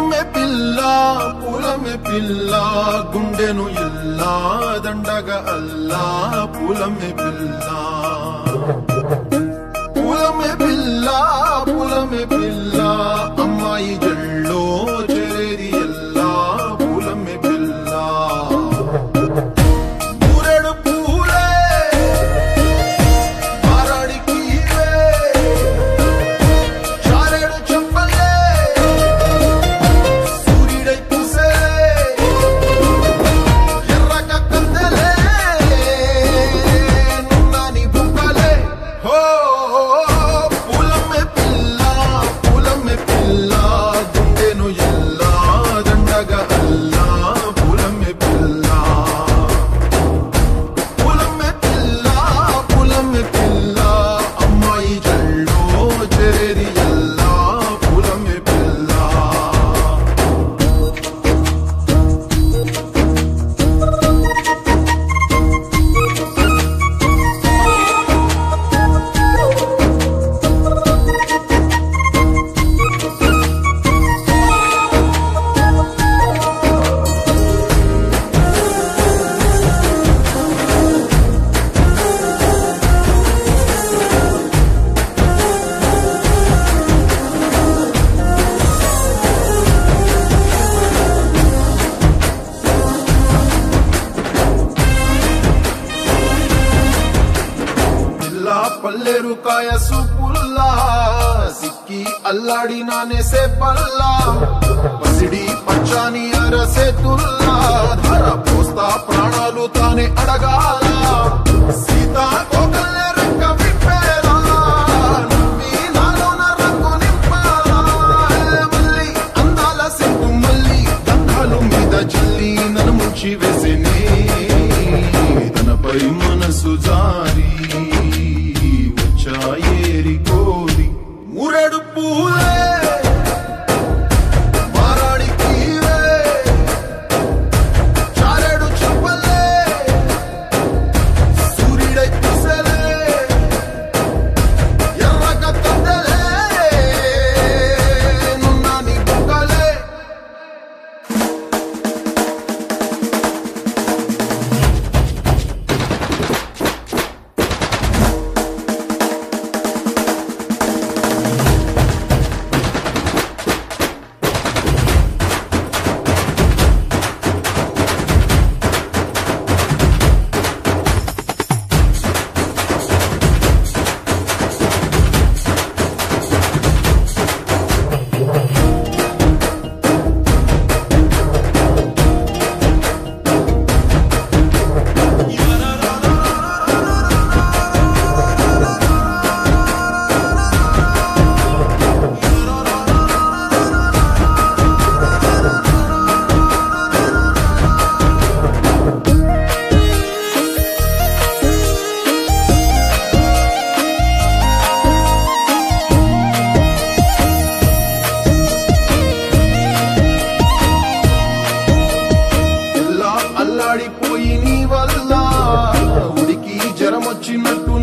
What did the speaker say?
పులమే పిల్ల పులమే పిల్ల గుండెను ఇల్లా దండగ అల్లా పులమే పిల్ల పులమే పిల్ల పులమే పిల్ల అమ్మాయి జల్లో చేరేది ఎల్లా పులమే పిల్ల ఊరెడు పూలే మారాడికి ఇవే చారెడు చెప్పలే సూర్యుడై పూసే ఎర్రగ కందలే నున్నాని బుక్కలే హో పూలమ్మె పిల్ల పూలమ్మె పిల్ల గుండెను ఎల్లా దండగ అల్లా పూలమ్మె పిల్ల పులమ్మె పిల్ల పులమ్మె పిల్ల అమ్మాయి జల్లో చేరేది ఎల్లా పులమ్మె పిల్ల పిల్ల పల్లెరు కాయ సూపుల్లా సిక్కి అల్లాడి నానేసే పల్లా పసిడి పచ్చాని అరసే తుల్లా ధర పోస్తా ప్రాణాలు తానే అడగాల సీతా కోకల్లే రెక్క విప్పేలా నవ్వి నాలోన రంగు నింపాలా మళ్ళీ అందాల సెంటు మళ్ళీ గంధాలు మీద జల్లి నన్ను ముంచి వేసేనే తనపై మనసు జారి వచ్చాయేరి కోరి మురడు పూలే మారాడికి ఇవే, చారెడు చెప్పలే సూర్యుడై పూసలే ఎర్రగ కందలే నున్నాని బుక్కలే ఇలా అల్లాడిపోయి నీ వల్ల ఉడికి జ్వరం వచ్చినట్టు